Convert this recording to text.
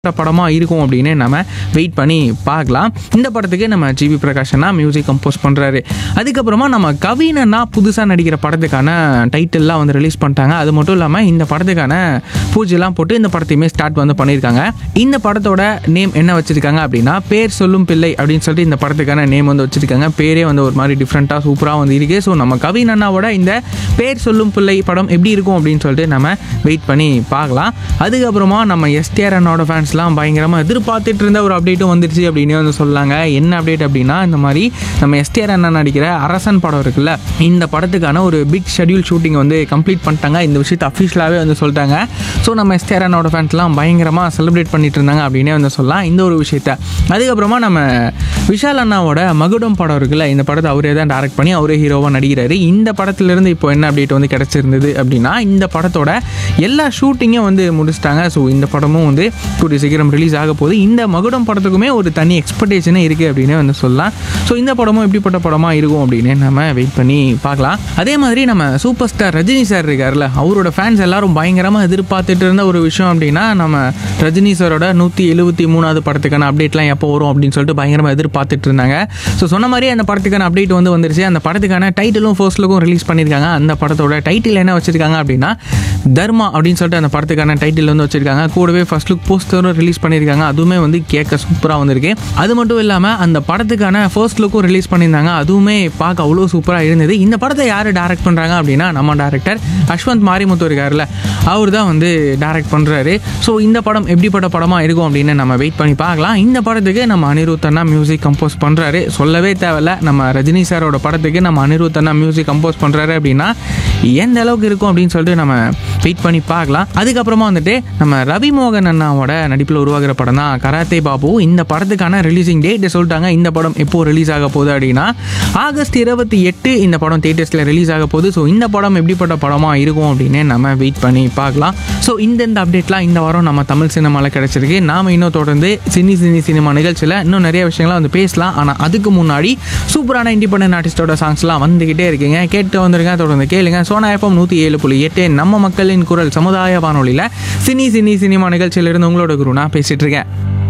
படமாக இருக்கும் அப்படின்னு நம்ம வெயிட் பண்ணி பார்க்கலாம் இந்த படத்துக்கு நம்ம ஜிவி பிரகாஷனா மியூசிக் கம்போஸ் பண்ணுறாரு அதுக்கப்புறமா நம்ம கவினன்னா புதுசாக நடிக்கிற படத்துக்கான டைட்டில்லாம் வந்து ரிலீஸ் பண்ணிட்டாங்க அது மட்டும் இல்லாமல் இந்த படத்துக்கான பூஜைலாம் போட்டு இந்த படத்தையுமே ஸ்டார்ட் வந்து பண்ணியிருக்காங்க இந்த படத்தோட நேம் என்ன வச்சிருக்காங்க அப்படின்னா பேர் சொல்லும் பிள்ளை அப்படின்னு சொல்லிட்டு இந்த படத்துக்கான நேம் வந்து வச்சிருக்காங்க பேரே வந்து ஒரு மாதிரி டிஃப்ரெண்ட்டாக சூப்பராக வந்து இருக்கு ஸோ நம்ம கவின் அண்ணாவோட இந்த பேர் சொல்லும் பிள்ளை படம் எப்படி இருக்கும் அப்படின்னு சொல்லிட்டு நம்ம வெயிட் பண்ணி பார்க்கலாம் அதுக்கப்புறமா நம்ம எஸ்டிஆர் அண்ணாவோட ஃபேன்ஸ்லாம் பயங்கரமாக எதிர்பார்த்துட்டு இருந்த ஒரு அப்டேட்டும் வந்துருச்சு அப்படின்னு வந்து சொல்லாங்க என்ன அப்டேட் அப்படின்னா இந்த மாதிரி நம்ம எஸ்டிஆர் அண்ணா நடிக்கிற அரசன் படம் இருக்குல்ல இந்த படத்துக்கான ஒரு பிக் ஷெட்யூல் ஷூட்டிங் வந்து கம்ப்ளீட் பண்ணிட்டாங்க இந்த விஷயத்தை அஃபிஷியலாகவே வந்து சொல்லிட்டாங்க ஸோ நம்ம எஸ்டிஆர் அண்ணாவோட ஃபேன்ஸ்லாம் பயங்கரமாக செலிப்ரேட் பண்ணிட்டு இருந்தாங்க அப்படின்னே வந்து சொல்லலாம் இந்த ஒரு விஷயத்த அதுக்கப்புறமா நம்ம விஷால் அண்ணாவோட மகுடம் படம் இருக்குல்ல இந்த படத்தை அவரே தான் டேரக்ட் பண்ணி அவரே ஹீரோவாக நடிக்கிறாரு இந்த படத்துலேருந்து இப்போ என்ன அப்டேட் வந்து கிடச்சிருந்தது அப்படின்னா இந்த படத்தோட எல்லா ஷூட்டிங்கும் வந்து முடிச்சிட்டாங்க ஸோ இந்த படமும் வந்து கூடிய சீக்கிரம் ரிலீஸ் ஆக போகுது இந்த மகுடம் படத்துக்குமே ஒரு தனி எக்ஸ்பெக்டேஷனே இருக்குது அப்படின்னு வந்து சொல்லலாம் ஸோ இந்த படமும் எப்படிப்பட்ட படமாக இருக்கும் அப்படின்னு நம்ம வெயிட் பண்ணி பார்க்கலாம் அதே மாதிரி நம்ம சூப்பர் ஸ்டார் ரஜினி சார் இருக்கார்ல அவரோட ஃபேன்ஸ் எல்லாரும் பயங்கரமாக எதிர்பார்த்துட்டு இருந்த ஒரு விஷயம் அப்படின்னா நம்ம ரஜினி சாரோட நூற்றி எழுபத்தி மூணாவது படத்துக்கான அப்டேட்லாம் எப்போ வரும் அப்படின்னு சொல்லிட்டு பயங்கரமாக எதிர்பார்த்துட்டு இருந்தாங்க ஸோ சொன்ன மாதிரி அந்த படத்துக்கான அப்டேட் வந்து வந்துருச்சு அந்த படத்துக்கான டைட்டிலும் ஃபர்ஸ்ட் லுக்கும் ரிலீஸ் பண்ணியிருக்காங்க அந்த படத்தோட டைட்டில் என்ன வச்சிருக்காங்க அப்படின்னா தர்மா அப்படின்னு சொல்லிட்டு அந்த படத்துக்கான டைட்டில் வந்து வச்சிருக்காங்க கூடவே ஃபர்ஸ்ட் லுக் போஸ்டரும் ரிலீஸ் பண்ணியிருக்காங்க அதுவுமே வந்து கேட்க சூப்பராக வந்திருக்கு அது மட்டும் இல்லாமல் அந்த படத்துக்கான ஃபர்ஸ்ட் லுக்கும் ரிலீஸ் பண்ணியிருந்தாங்க அதுவுமே பார்க்க அவ்வளோ சூப்பராக இருந்தது இந்த படத்தை யார் டேரக்ட் பண்ணுறாங்க அப்படின்னா நம்ம டேரக்டர் அஸ்வந்த் மாரிமுத்து இருக்கார்ல அவர் தான் வந்து டேரக்ட் பண்ணுறாரு ஸோ இந்த படம் எப்படிப்பட்ட படமாக இருக்கும் அப்படின்னு நம்ம வெயிட் பண்ணி பார்க்கலாம் இந்த படத்துக்கு நம்ம அனிருத் அண்ணா மியூசிக் கம்போஸ் பண்ணுறாரு சொல்லவே தேவையில்ல நம்ம ரஜினி சாரோட படத்துக்கு நம்ம அனிருத் அண்ணா மியூசிக் கம்போஸ் பண்ணுறாரு அப்படின்னா எந்த அளவுக்கு இருக்கும் அப்படின்னு சொல்லிட்டு நம்ம வெயிட் பண்ணி பார்க்கலாம் அதுக்கப்புறமா வந்துட்டு நம்ம ரவி மோகன் அண்ணாவோட நடிப்பில் உருவாகிற படம் தான் கராத்தே பாபு இந்த படத்துக்கான ரிலீசிங் டேட் சொல்லிட்டாங்க இந்த படம் எப்போ ரிலீஸ் ஆக போகுது அப்படின்னா ஆகஸ்ட் இருபத்தி எட்டு இந்த படம் தேட்டர்ஸில் ரிலீஸ் ஆக போகுது ஸோ இந்த படம் எப்படிப்பட்ட படமாக இருக்கும் அப்படின்னு நம்ம வெயிட் பண்ணி பார்க்கலாம் ஸோ இந்தந்த அப்டேட்லாம் இந்த வாரம் நம்ம தமிழ் சினிமாவில் கிடச்சிருக்கு நாம் இன்னும் தொடர்ந்து சினி சினி சினிமா நிகழ்ச்சியில் இன்னும் நிறைய விஷயங்கள்லாம் வந்து பேசலாம் ஆனால் அதுக்கு முன்னாடி சூப்பரான இண்டிபெண்டன்ட் ஆர்டிஸ்டோட சாங்ஸ்லாம் வந்துக்கிட்டே இருக்குங்க கேட்டு வந்துருங்க தொடர்ந்து கேளுங்க சோனா எஃப்எம் நூற்றி ஏழு புள்ளி எட்டு நம்ம மக்களின் குரல் சமுதாய வானொலியில் சினி சினி சினிமா நிகழ்ச்சியிலிருந்து உங்களோட குரு நான் பேசிட்டு இருக்கேன்